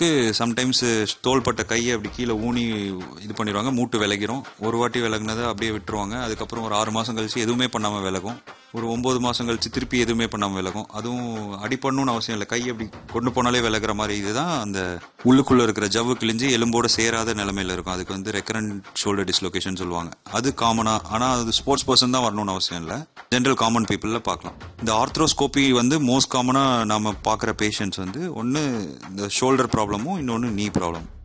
பேஷண்ட்ஸ்க்கு சம்டைம்ஸ் தோள்பட்ட கையை அப்படி கீழே ஊனி இது பண்ணிடுவாங்க மூட்டு விலகிரும் ஒரு வாட்டி விலகுனதை அப்படியே விட்டுருவாங்க அதுக்கப்புறம் ஒரு ஆறு மாதம் கழிச்சு எதுவுமே பண்ணாமல் விலகும் ஒரு ஒம்பது மாதம் கழிச்சு திருப்பி எதுவுமே பண்ணாமல் விலகும் அதுவும் அடிப்படணும்னு அவசியம் இல்லை கை அப்படி கொண்டு போனாலே விலகுற மாதிரி இதுதான் அந்த உள்ளுக்குள்ளே இருக்கிற ஜவ்வு கிழிஞ்சு எலும்போட சேராத நிலமையில இருக்கும் அதுக்கு வந்து ரெக்கரண்ட் ஷோல்டர் டிஸ்லொகேஷன் சொல்லுவாங்க அது காமனாக ஆனால் அது ஸ்போர்ட்ஸ் பர்சன் தான் வரணும்னு அவசியம் இல்லை ஜென்ரல் காமன் பீப்புளில் பார்க்கலாம் இந்த ஆர்த்ரோஸ்கோபி வந்து மோஸ்ட் காமனாக நாம பார்க்குற பேஷண்ட்ஸ் வந்து ஒன்று இந்த ஷோல்டர் ப்ராப்ளமும் இன்னொன்று நீ ப்ராப்ளம்